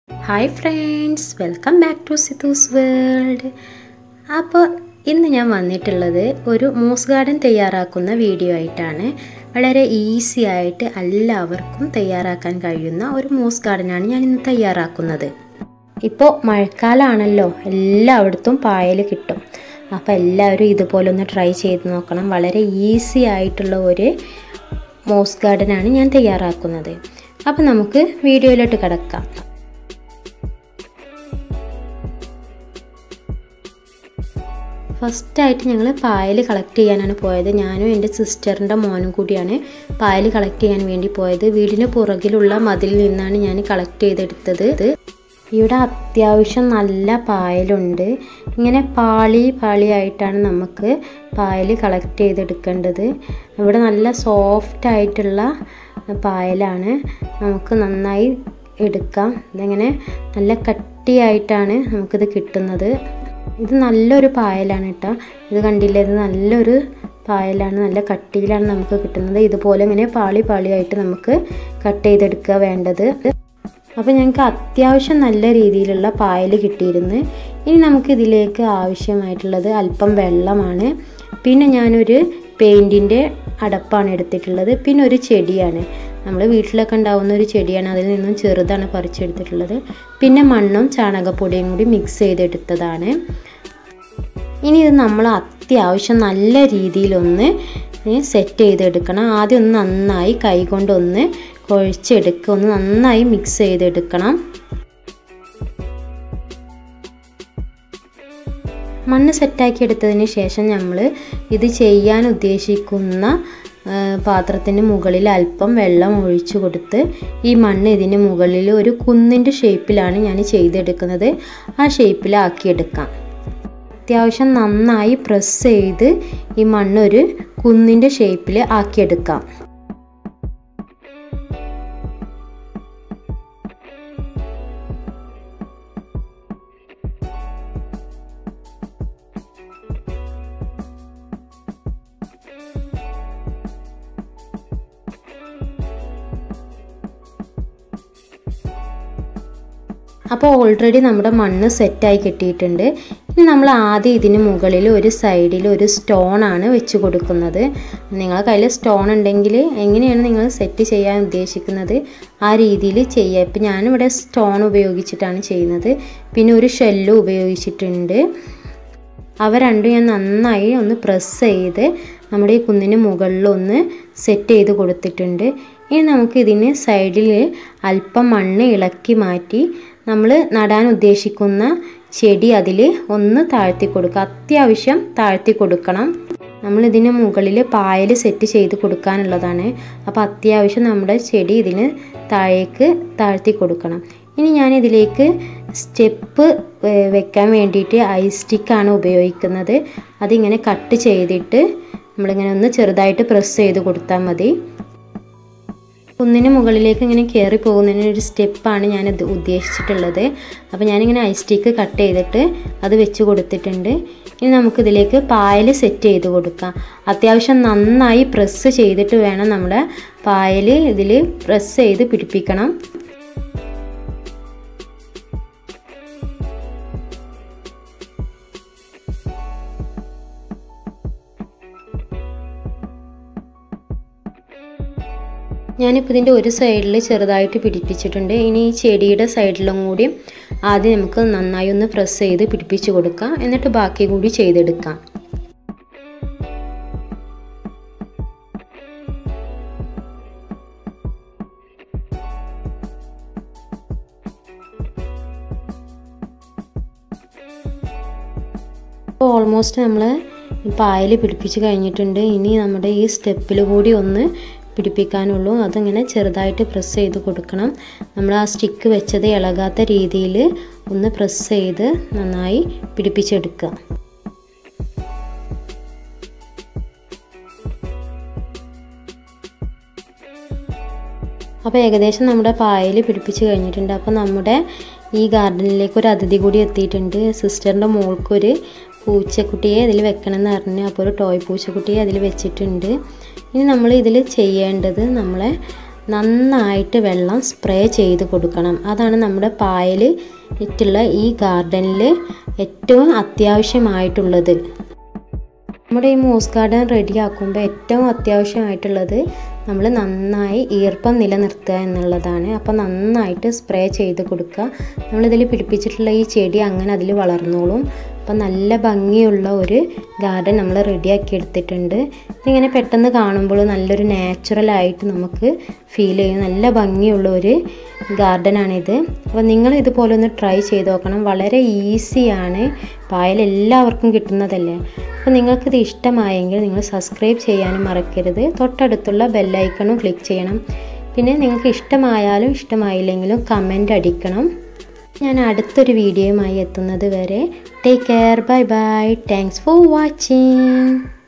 hi friends welcome back to Sithu's world അപ്പോൾ ഇന്ന് ഞാൻ വന്നിട്ടുള്ളത് ഒരു മൂസ് ഗാർഡൻ തയ്യാറാക്കുന്ന വീഡിയോ ആയിട്ടാണ് വളരെ ഈസി ആയിട്ട് എല്ലാവർക്കും തയ്യാറാക്കാൻ കഴിയുന്ന ഒരു മൂസ് ഗാർഡനാണ് ഞാൻ ഇന്ന് തയ്യാറാക്കുന്നത് ഇപ്പോൾ മഴക്കാലമാണല്ലോ എല്ലായിടത്തും പായൽ കിട്ടും അപ്പോൾ എല്ലാവരും ഇതുപോലെ ഒന്ന് ട്രൈ ചെയ്ത് നോക്കണം വളരെ ഈസി ആയിട്ടുള്ള ഒരു മോസ് ഗാർഡനാണ് ഞാൻ തയ്യാറാക്കുന്നത് അപ്പോൾ നമുക്ക് വീഡിയോയിലോട്ട് കിടക്കാം ഫസ്റ്റായിട്ട് ഞങ്ങൾ പായൽ കളക്ട് ചെയ്യാനാണ് പോയത് ഞാനും എൻ്റെ സിസ്റ്ററിൻ്റെ മോനും കൂടിയാണ് പായൽ കളക്ട് ചെയ്യാൻ വേണ്ടി പോയത് വീടിന് പുറകിലുള്ള മതിലിൽ നിന്നാണ് ഞാൻ കളക്ട് ചെയ്തെടുത്തത് ഇവിടെ അത്യാവശ്യം നല്ല പായലുണ്ട് ഇങ്ങനെ പാളി പാളിയായിട്ടാണ് നമുക്ക് പായൽ കളക്ട് ചെയ്തെടുക്കേണ്ടത് ഇവിടെ നല്ല സോഫ്റ്റ് ആയിട്ടുള്ള പായലാണ് നമുക്ക് നന്നായി എടുക്കാം ഇതിങ്ങനെ നല്ല കട്ടിയായിട്ടാണ് നമുക്കിത് കിട്ടുന്നത് ഇത് നല്ലൊരു പായലാണ് കേട്ടോ ഇത് കണ്ടില്ലേ ഇത് നല്ലൊരു പായലാണ് നല്ല കട്ടിയിലാണ് നമുക്ക് കിട്ടുന്നത് ഇതുപോലെ ഇങ്ങനെ പാളി പാളിയായിട്ട് നമുക്ക് കട്ട് ചെയ്തെടുക്കുക വേണ്ടത് അപ്പോൾ ഞങ്ങൾക്ക് അത്യാവശ്യം നല്ല രീതിയിലുള്ള പായൽ കിട്ടിയിരുന്നു ഇനി നമുക്ക് ഇതിലേക്ക് ആവശ്യമായിട്ടുള്ളത് അല്പം വെള്ളമാണ് പിന്നെ ഞാനൊരു പെയിൻറ്റിൻ്റെ അടപ്പാണ് എടുത്തിട്ടുള്ളത് പിന്നെ ഒരു ചെടിയാണ് നമ്മൾ വീട്ടിലൊക്കെ ഉണ്ടാവുന്ന ഒരു ചെടിയാണ് അതിൽ നിന്നും ചെറുതാണ് പറിച്ചെടുത്തിട്ടുള്ളത് പിന്നെ മണ്ണും ചാണകപ്പൊടിയും കൂടി മിക്സ് ചെയ്തെടുത്തതാണ് ഇനി ഇത് നമ്മൾ അത്യാവശ്യം നല്ല രീതിയിലൊന്ന് സെറ്റ് ചെയ്തെടുക്കണം ആദ്യം ഒന്ന് നന്നായി കൈകൊണ്ടൊന്ന് കുഴച്ചെടുക്കുക ഒന്ന് നന്നായി മിക്സ് ചെയ്തെടുക്കണം മണ്ണ് സെറ്റാക്കി എടുത്തതിന് ശേഷം നമ്മൾ ഇത് ചെയ്യാൻ ഉദ്ദേശിക്കുന്ന പാത്രത്തിന് മുകളിൽ അല്പം വെള്ളം ഒഴിച്ചു കൊടുത്ത് ഈ മണ്ണ് ഇതിന് മുകളിൽ ഒരു കുന്നിൻ്റെ ഷേപ്പിലാണ് ഞാൻ ചെയ്തെടുക്കുന്നത് ആ ഷേപ്പിലാക്കിയെടുക്കാം അത്യാവശ്യം നന്നായി പ്രസ് ചെയ്ത് ഈ മണ്ണ് ഒരു കുന്നിൻ്റെ ഷേപ്പിൽ ആക്കിയെടുക്കാം അപ്പോൾ ഓൾറെഡി നമ്മുടെ മണ്ണ് സെറ്റായി കിട്ടിയിട്ടുണ്ട് ഇനി നമ്മൾ ആദ്യം ഇതിന് മുകളിൽ ഒരു സൈഡിൽ ഒരു സ്റ്റോൺ ആണ് വെച്ച് കൊടുക്കുന്നത് നിങ്ങളെ കയ്യിൽ സ്റ്റോൺ ഉണ്ടെങ്കിൽ എങ്ങനെയാണ് നിങ്ങൾ സെറ്റ് ചെയ്യാൻ ഉദ്ദേശിക്കുന്നത് ആ രീതിയിൽ ചെയ്യുക ഇപ്പം ഞാനിവിടെ സ്റ്റോൺ ഉപയോഗിച്ചിട്ടാണ് ചെയ്യുന്നത് പിന്നെ ഒരു ഷെല്ലും ഉപയോഗിച്ചിട്ടുണ്ട് അവ രണ്ടും ഞാൻ നന്നായി ഒന്ന് പ്രസ് ചെയ്ത് നമ്മുടെ ഈ കുന്നിന് മുകളിലൊന്ന് സെറ്റ് ചെയ്ത് കൊടുത്തിട്ടുണ്ട് ഇനി നമുക്ക് ഇതിന് സൈഡിൽ അല്പം മണ്ണ് ഇളക്കി മാറ്റി നമ്മൾ നടാൻ ഉദ്ദേശിക്കുന്ന ചെടി അതിൽ ഒന്ന് താഴ്ത്തി കൊടുക്കുക അത്യാവശ്യം താഴ്ത്തി കൊടുക്കണം നമ്മൾ ഇതിന് മുകളിൽ പായൽ സെറ്റ് ചെയ്ത് കൊടുക്കാനുള്ളതാണ് അപ്പോൾ അത്യാവശ്യം നമ്മുടെ ചെടി ഇതിന് താഴേക്ക് താഴ്ത്തി കൊടുക്കണം ഇനി ഞാൻ ഇതിലേക്ക് സ്റ്റെപ്പ് വെക്കാൻ വേണ്ടിയിട്ട് ഐസ് സ്റ്റിക്കാണ് ഉപയോഗിക്കുന്നത് അതിങ്ങനെ കട്ട് ചെയ്തിട്ട് നമ്മളിങ്ങനെ ഒന്ന് ചെറുതായിട്ട് പ്രസ് ചെയ്ത് കൊടുത്താൽ മതി കുന്നിന് മുകളിലേക്ക് ഇങ്ങനെ കയറി പോകുന്നതിന് ഒരു സ്റ്റെപ്പാണ് ഞാൻ ഉദ്ദേശിച്ചിട്ടുള്ളത് അപ്പോൾ ഞാനിങ്ങനെ ഐസ് സ്റ്റിക്ക് കട്ട് ചെയ്തിട്ട് അത് വെച്ച് കൊടുത്തിട്ടുണ്ട് ഇനി നമുക്കിതിലേക്ക് പായൽ സെറ്റ് ചെയ്ത് കൊടുക്കാം അത്യാവശ്യം നന്നായി പ്രസ് ചെയ്തിട്ട് വേണം നമ്മുടെ പായൽ ഇതിൽ പ്രസ് ചെയ്ത് പിടിപ്പിക്കണം ഞാനിപ്പോൾ ഇതിൻ്റെ ഒരു സൈഡിൽ ചെറുതായിട്ട് പിടിപ്പിച്ചിട്ടുണ്ട് ഇനി ഈ ചെടിയുടെ സൈഡിലും കൂടി ആദ്യം നമുക്ക് നന്നായി ഒന്ന് പ്രസ് ചെയ്ത് പിടിപ്പിച്ച് കൊടുക്കാം എന്നിട്ട് ബാക്കി കൂടി ചെയ്തെടുക്കാം ഇപ്പോൾ ഓൾമോസ്റ്റ് നമ്മൾ പായൽ പിടിപ്പിച്ച് കഴിഞ്ഞിട്ടുണ്ട് ഇനി നമ്മുടെ ഈ സ്റ്റെപ്പിൽ കൂടി ഒന്ന് പിടിപ്പിക്കാനുള്ളൂ അതിങ്ങനെ ചെറുതായിട്ട് പ്രസ് ചെയ്ത് കൊടുക്കണം നമ്മൾ ആ സ്റ്റിക്ക് വെച്ചത് ഇളകാത്ത രീതിയിൽ ഒന്ന് പ്രസ് ചെയ്ത് നന്നായി പിടിപ്പിച്ചെടുക്കുക അപ്പോൾ ഏകദേശം നമ്മുടെ പായൽ പിടിപ്പിച്ച് കഴിഞ്ഞിട്ടുണ്ട് അപ്പോൾ നമ്മുടെ ഈ ഗാർഡനിലേക്ക് ഒരു അതിഥി കൂടി എത്തിയിട്ടുണ്ട് സിസ്റ്ററിൻ്റെ മോൾക്കൊരു പൂച്ചക്കുട്ടിയെ അതിൽ വെക്കണം എന്ന് പറഞ്ഞു അപ്പോൾ ഒരു ടോയ് പൂച്ചക്കുട്ടിയെ അതിൽ വെച്ചിട്ടുണ്ട് ഇനി നമ്മൾ ഇതിൽ ചെയ്യേണ്ടത് നമ്മളെ നന്നായിട്ട് വെള്ളം സ്പ്രേ ചെയ്ത് കൊടുക്കണം അതാണ് നമ്മുടെ പായൽ ഇട്ടുള്ള ഈ ഗാർഡനിൽ ഏറ്റവും അത്യാവശ്യമായിട്ടുള്ളത് നമ്മുടെ ഈ മോസ് ഗാർഡൻ റെഡിയാക്കുമ്പോൾ ഏറ്റവും അത്യാവശ്യമായിട്ടുള്ളത് നമ്മൾ നന്നായി ഈർപ്പം നിലനിർത്തുക എന്നുള്ളതാണ് അപ്പോൾ നന്നായിട്ട് സ്പ്രേ ചെയ്ത് കൊടുക്കുക നമ്മളിതിൽ പിടിപ്പിച്ചിട്ടുള്ള ഈ ചെടി അങ്ങനെ അതിൽ വളർന്നോളും അപ്പോൾ നല്ല ഭംഗിയുള്ള ഒരു ഗാർഡൻ നമ്മൾ റെഡിയാക്കി എടുത്തിട്ടുണ്ട് ഇതിങ്ങനെ പെട്ടെന്ന് കാണുമ്പോൾ നല്ലൊരു നാച്ചുറലായിട്ട് നമുക്ക് ഫീൽ ചെയ്യും നല്ല ഭംഗിയുള്ള ഒരു ഗാർഡനാണിത് അപ്പോൾ നിങ്ങൾ ഇതുപോലെ ഒന്ന് ട്രൈ ചെയ്ത് നോക്കണം വളരെ ഈസിയാണ് പായൽ എല്ലാവർക്കും കിട്ടുന്നതല്ലേ അപ്പോൾ നിങ്ങൾക്കിത് ഇഷ്ടമായെങ്കിൽ നിങ്ങൾ സബ്സ്ക്രൈബ് ചെയ്യാനും മറക്കരുത് തൊട്ടടുത്തുള്ള ബെല്ലൈക്കണും ക്ലിക്ക് ചെയ്യണം പിന്നെ നിങ്ങൾക്ക് ഇഷ്ടമായാലും ഇഷ്ടമായില്ലെങ്കിലും കമൻ്റ് അടിക്കണം ഞാൻ അടുത്തൊരു വീഡിയോയുമായി എത്തുന്നത് വരെ take care bye bye thanks for watching